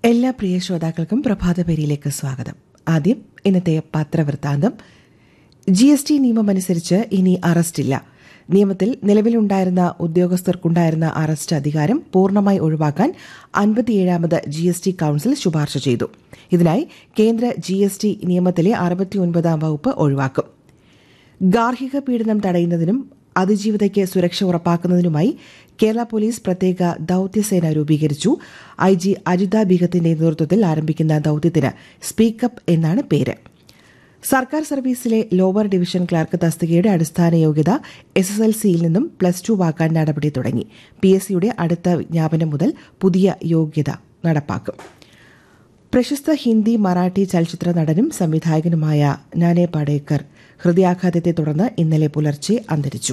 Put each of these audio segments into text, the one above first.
എല്ലാ പ്രിയ ശ്രോതാക്കൾക്കും പ്രഭാതപേരിയിലേക്ക് സ്വാഗതം ആദ്യം ഇന്നത്തെ പത്രവൃത്താന്തം ജി എസ് ടി നിയമമനുസരിച്ച് ഇനി അറസ്റ്റില്ല നിയമത്തിൽ നിലവിലുണ്ടായിരുന്ന ഉദ്യോഗസ്ഥർക്കുണ്ടായിരുന്ന അറസ്റ്റ് അധികാരം പൂർണ്ണമായി ഒഴിവാക്കാൻ അൻപത്തിയേഴാമത് ജി എസ് ടി കൌൺസിൽ ശുപാർശ ചെയ്തു ഇതിനായി കേന്ദ്ര ജി എസ് ടി നിയമത്തിലെ അറുപത്തിയൊൻപതാം വകുപ്പ് ഒഴിവാക്കും ഗാർഹിക പീഡനം തടയുന്നതിനും അതിജീവിതയ്ക്ക് സുരക്ഷ ഉറപ്പാക്കുന്നതിനുമായി കേരള പോലീസ് പ്രത്യേക ദൌത്യസേന രൂപീകരിച്ചു ഐ ജി അജിത ബീഗത്തിന്റെ നേതൃത്വത്തിൽ ആരംഭിക്കുന്ന ദൌത്യത്തിന് സ്പീക്കപ്പ് എന്നാണ് പേര് സർക്കാർ സർവീസിലെ ലോവർ ഡിവിഷൻ ക്ലർക്ക് തസ്തികയുടെ അടിസ്ഥാന യോഗ്യത എസ് എസ് എൽ സിയിൽ നിന്നും പ്ലസ് ടു വാക്കാൻ നടപടി തുടങ്ങി പി എസ് സിയുടെ അടുത്ത വിജ്ഞാപനം മുതൽ പുതിയ യോഗ്യത നടപ്പാക്കും പ്രശസ്ത ഹിന്ദി മറാഠി ചലച്ചിത്ര നടനും സംവിധായകനുമായ നാനെ പാടേക്കർ ഹൃദയാഘാതത്തെ തുടർന്ന് ഇന്നലെ പുലർച്ചെ അന്തരിച്ചു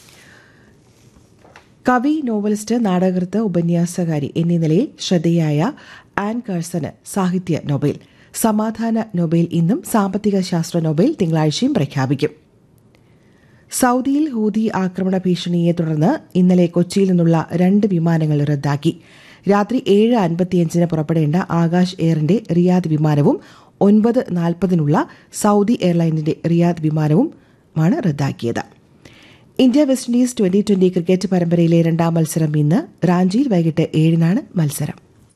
കവി നോവലിസ്റ്റ് നാടകൃത്ത് ഉപന്യാസകാരി എന്നീ നിലയിൽ ശ്രദ്ധേയായ ആൻ കേഴ്സന് സാഹിത്യ നൊബേൽ സമാധാന നൊബേൽ ഇന്നും സാമ്പത്തിക ശാസ്ത്ര നൊബേൽ തിങ്കളാഴ്ചയും പ്രഖ്യാപിക്കും സൌദിയിൽ ഹൂതി ആക്രമണ ഭീഷണിയെ തുടർന്ന് ഇന്നലെ കൊച്ചിയിൽ നിന്നുള്ള രണ്ട് വിമാനങ്ങൾ റദ്ദാക്കി രാത്രി ഏഴ് അൻപത്തിയഞ്ചിന് പുറപ്പെടേണ്ട ആകാശ് എയറിന്റെ റിയാദ് വിമാനവും ഒൻപത് നാൽപ്പതിനുള്ള സൌദി എയർലൈനിന്റെ റിയാദ് വിമാനവുമാണ് റദ്ദാക്കിയത് India West Indies twenty twenty cricket പരമ്പരയിലെ രണ്ടാം മത്സരം ഇന്ന് റാഞ്ചിയിൽ വൈകിട്ട് ഏഴിനാണ് മത്സരം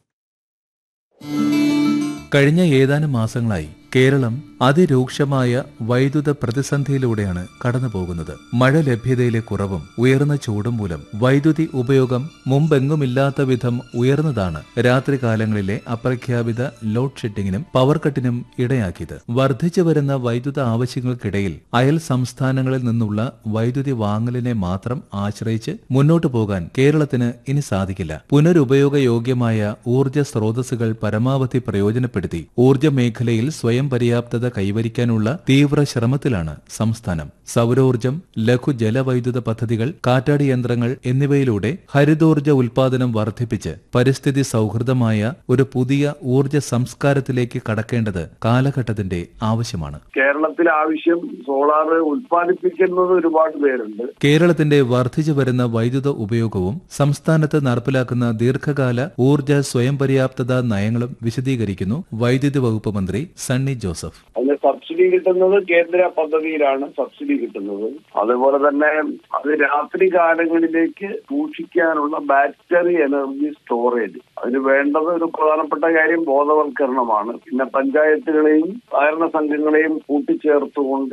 കഴിഞ്ഞ ഏതാനും മാസങ്ങളായി കേരളം അതിരൂക്ഷമായ വൈദ്യുത പ്രതിസന്ധിയിലൂടെയാണ് കടന്നുപോകുന്നത് മഴ ലഭ്യതയിലെ കുറവും ഉയർന്ന ചൂടും മൂലം വൈദ്യുതി ഉപയോഗം മുമ്പെങ്ങുമില്ലാത്ത വിധം ഉയർന്നതാണ് രാത്രികാലങ്ങളിലെ അപ്രഖ്യാപിത ലോഡ് ഷെഡിങ്ങിനും പവർ കട്ടിനും ഇടയാക്കിയത് വർദ്ധിച്ചു വരുന്ന വൈദ്യുത ആവശ്യങ്ങൾക്കിടയിൽ അയൽ സംസ്ഥാനങ്ങളിൽ നിന്നുള്ള വൈദ്യുതി വാങ്ങലിനെ മാത്രം ആശ്രയിച്ച് മുന്നോട്ടു പോകാൻ കേരളത്തിന് ഇനി സാധിക്കില്ല പുനരുപയോഗ യോഗ്യമായ ഊർജ്ജ സ്രോതസ്സുകൾ പരമാവധി പ്രയോജനപ്പെടുത്തി ഊർജ്ജ മേഖലയിൽ സ്വയം പര്യാപ്തത കൈവരിക്കാനുള്ള തീവ്ര ശ്രമത്തിലാണ് സംസ്ഥാനം സൗരോർജ്ജം ലഘു ജലവൈദ്യുത പദ്ധതികൾ കാറ്റാടി യന്ത്രങ്ങൾ എന്നിവയിലൂടെ ഹരിതോർജ്ജ ഉൽപാദനം വർദ്ധിപ്പിച്ച് പരിസ്ഥിതി സൗഹൃദമായ ഒരു പുതിയ ഊർജ്ജ സംസ്കാരത്തിലേക്ക് കടക്കേണ്ടത് കാലഘട്ടത്തിന്റെ ആവശ്യമാണ് കേരളത്തിൽ ആവശ്യം സോളാർ ഉൽപ്പാദിപ്പിക്കുന്നത് ഒരുപാട് പേരുണ്ട് കേരളത്തിന്റെ വർദ്ധിച്ചു വരുന്ന വൈദ്യുത ഉപയോഗവും സംസ്ഥാനത്ത് നടപ്പിലാക്കുന്ന ദീർഘകാല ഊർജ്ജ സ്വയം പര്യാപ്തത നയങ്ങളും വിശദീകരിക്കുന്നു വൈദ്യുതി വകുപ്പ് മന്ത്രി സണ്ണി ജോസഫ് അതിന് സബ്സിഡി കിട്ടുന്നത് കേന്ദ്ര പദ്ധതിയിലാണ് സബ്സിഡി കിട്ടുന്നത് അതുപോലെ തന്നെ അത് രാത്രി കാലങ്ങളിലേക്ക് സൂക്ഷിക്കാനുള്ള ബാറ്ററി എനർജി സ്റ്റോറേജ് അതിന് വേണ്ടത് ഒരു പ്രധാനപ്പെട്ട കാര്യം ബോധവൽക്കരണമാണ് പിന്നെ പഞ്ചായത്തുകളെയും സഹകരണ സംഘങ്ങളെയും കൂട്ടിച്ചേർത്തുകൊണ്ട്